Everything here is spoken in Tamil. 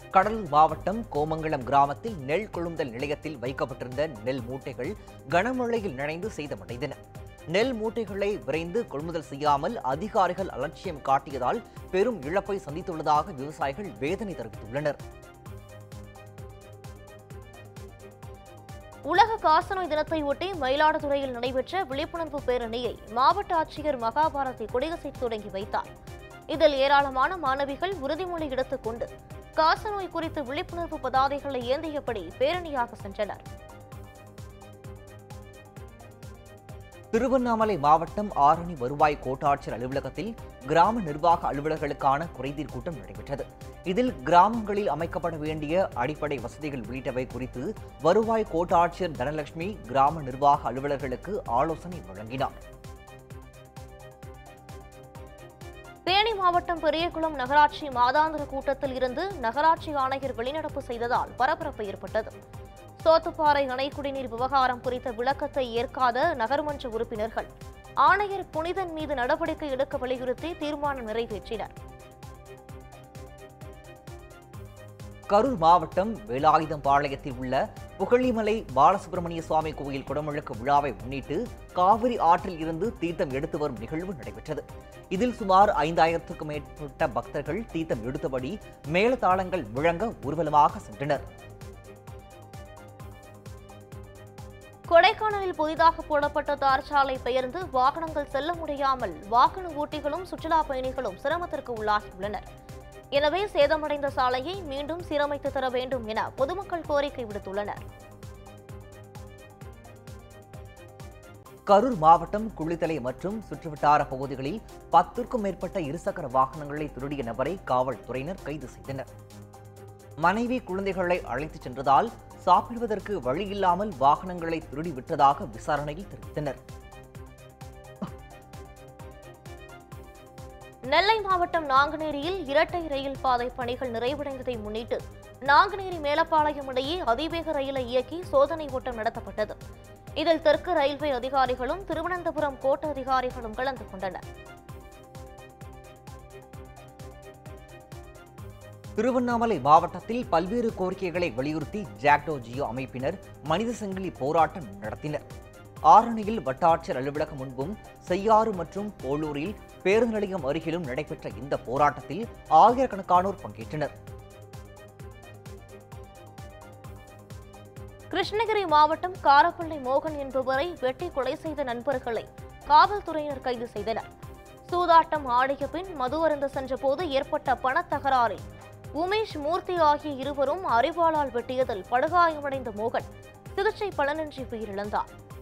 கடலூர் மாவட்டம் கோமங்கலம் கிராமத்தில் நெல் கொள்முதல் நிலையத்தில் வைக்கப்பட்டிருந்த நெல் மூட்டைகள் கனமழையில் நனைந்து சேதமடைந்தன நெல் மூட்டைகளை விரைந்து கொள்முதல் செய்யாமல் அதிகாரிகள் அலட்சியம் காட்டியதால் பெரும் இழப்பை சந்தித்துள்ளதாக விவசாயிகள் வேதனை தெரிவித்துள்ளனர் உலக காசநோய் தினத்தை ஒட்டி மயிலாடுதுறையில் நடைபெற்ற விழிப்புணர்வு பேரணியை மாவட்ட ஆட்சியர் மகாபாரதி கொடியசைத்து தொடங்கி வைத்தார் இதில் ஏராளமான மாணவிகள் உறுதிமொழி எடுத்துக் கொண்டு காசநோய் குறித்து விழிப்புணர்வு பதாதைகளை ஏந்தியபடி பேரணியாக சென்றனர் திருவண்ணாமலை மாவட்டம் ஆரணி வருவாய் கோட்டாட்சியர் அலுவலகத்தில் கிராம நிர்வாக அலுவலர்களுக்கான குறைதீர் கூட்டம் நடைபெற்றது இதில் கிராமங்களில் அமைக்கப்பட வேண்டிய அடிப்படை வசதிகள் உள்ளிட்டவை குறித்து வருவாய் கோட்டாட்சியர் தனலட்சுமி கிராம நிர்வாக அலுவலர்களுக்கு ஆலோசனை வழங்கினார் தேனி மாவட்டம் பெரியகுளம் நகராட்சி மாதாந்திர கூட்டத்தில் இருந்து நகராட்சி ஆணையர் வெளிநடப்பு செய்ததால் பரபரப்பு ஏற்பட்டது சோத்துப்பாறை அணை குடிநீர் விவகாரம் குறித்த விளக்கத்தை ஏற்காத நகர்மன்ற உறுப்பினர்கள் ஆணையர் புனிதன் மீது நடவடிக்கை எடுக்க வலியுறுத்தி தீர்மானம் நிறைவேற்றினர் கரூர் மாவட்டம் வேலாயுதம்பாளையத்தில் உள்ள புகழிமலை பாலசுப்பிரமணிய சுவாமி கோயில் குடமுழுக்கு விழாவை முன்னிட்டு காவிரி ஆற்றில் இருந்து தீர்த்தம் எடுத்து வரும் நிகழ்வு நடைபெற்றது இதில் சுமார் ஐந்தாயிரத்துக்கும் மேற்பட்ட பக்தர்கள் தீர்த்தம் எடுத்தபடி மேளதாளங்கள் முழங்க ஊர்வலமாக சென்றனர் கொடைக்கானலில் புதிதாக போடப்பட்ட தார் சாலை பெயர்ந்து வாகனங்கள் செல்ல முடியாமல் வாகன ஓட்டிகளும் சுற்றுலா பயணிகளும் சிரமத்திற்கு உள்ளாகியுள்ளனர் எனவே சேதமடைந்த சாலையை மீண்டும் சீரமைத்து தர வேண்டும் என பொதுமக்கள் கோரிக்கை விடுத்துள்ளனர் கரூர் மாவட்டம் குளித்தலை மற்றும் சுற்றுவட்டார பகுதிகளில் பத்திற்கும் மேற்பட்ட இருசக்கர வாகனங்களை திருடிய நபரை காவல்துறையினர் கைது செய்தனர் மனைவி குழந்தைகளை அழைத்துச் சென்றதால் சாப்பிடுவதற்கு வழியில்லாமல் வாகனங்களை திருடி விட்டதாக விசாரணையில் தெரிவித்தனர் நெல்லை மாவட்டம் நாங்குநேரியில் இரட்டை ரயில் பாதை பணிகள் நிறைவடைந்ததை முன்னிட்டு நாங்குநேரி மேலப்பாளையம் இடையே அதிவேக ரயிலை இயக்கி சோதனை ஓட்டம் நடத்தப்பட்டது இதில் தெற்கு ரயில்வே அதிகாரிகளும் திருவனந்தபுரம் கோட்ட அதிகாரிகளும் கலந்து கொண்டனர் திருவண்ணாமலை மாவட்டத்தில் பல்வேறு கோரிக்கைகளை வலியுறுத்தி ஜாக்டோ ஜியோ அமைப்பினர் மனித சங்கிலி போராட்டம் நடத்தினர் ஆரணியில் வட்டாட்சியர் அலுவலகம் முன்பும் செய்யாறு மற்றும் போலூரில் பேருந்து நிலையம் அருகிலும் நடைபெற்ற இந்த போராட்டத்தில் ஆயிரக்கணக்கானோர் பங்கேற்றனர் கிருஷ்ணகிரி மாவட்டம் காரப்பள்ளி மோகன் என்பவரை வெட்டி கொலை செய்த நண்பர்களை காவல்துறையினர் கைது செய்தனர் சூதாட்டம் ஆடிய பின் மது அருந்த சென்றபோது ஏற்பட்ட பணத்தகராறில் உமேஷ் மூர்த்தி ஆகிய இருவரும் அறிவாளால் வெட்டியதில் படுகாயமடைந்த மோகன் சிகிச்சை பலனின்றி உயிரிழந்தார்